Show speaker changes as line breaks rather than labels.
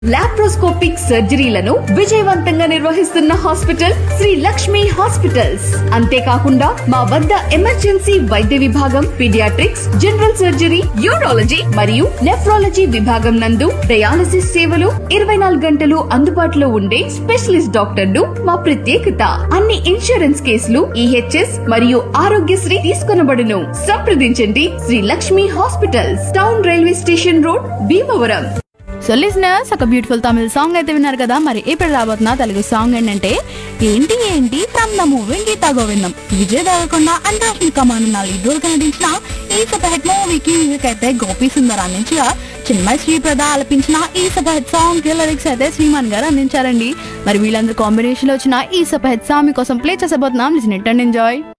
laparoscopic సర్జరీలను విజయవంతంగా నిర్వహిస్తున్న hospital Shri Lakshmi hospitals అంతేకాకుండా మా వద్ద ఎమర్జెన్సీ వైద్య విభాగం పీడియాట్రిక్స్ జనరల్ సర్జరీ యూరాలజీ మరియు నెఫ్రాలజీ విభాగం నందు డయాలసిస్ సేవలు ఇరవై నాలుగు గంటలు అందుబాటులో ఉండే స్పెషలిస్ట్ డాక్టర్లు మా ప్రత్యేకత అన్ని ఇన్సూరెన్స్ కేసులు ఈహెచ్ఎస్ మరియు ఆరోగ్యశ్రీ తీసుకొనబడును సంప్రదించండి Shri Lakshmi hospitals town railway station road Bhimavaram
so listeners ఒక బ్యూటిఫుల్ తమిళ సాంగ్ అయితే విన్నారు కదా మరి ఇప్పుడు రాబోతున్న తెలుగు సాంగ్ ఏంటంటే ఏంటి ఏంటి from the movie Geetha Govindam Vijay Devarakonda and Rashmika మానన్న లీడర్గా నటించిన ఈ సూపర్ హిట్ మూవీకి మ్యూజిక్ అయితే గోపి సుందర్ అందించగా చిన్మయ్ శ్రీప్రద ఆలపించిన ఈ సూపర్ హిట్ సాంగ్ కి లిరిక్స్ అయితే శ్రీమాన్ గారు అందించారండి మరి వీళ్ళందరూ కాంబినేషన్ లో వచ్చిన ఈ సూపర్ హిట్ సాంగ్ కోసం ప్లే చేసబోతున్నాం లిజన్ ఇట్ అండ్ ఎంజాయ్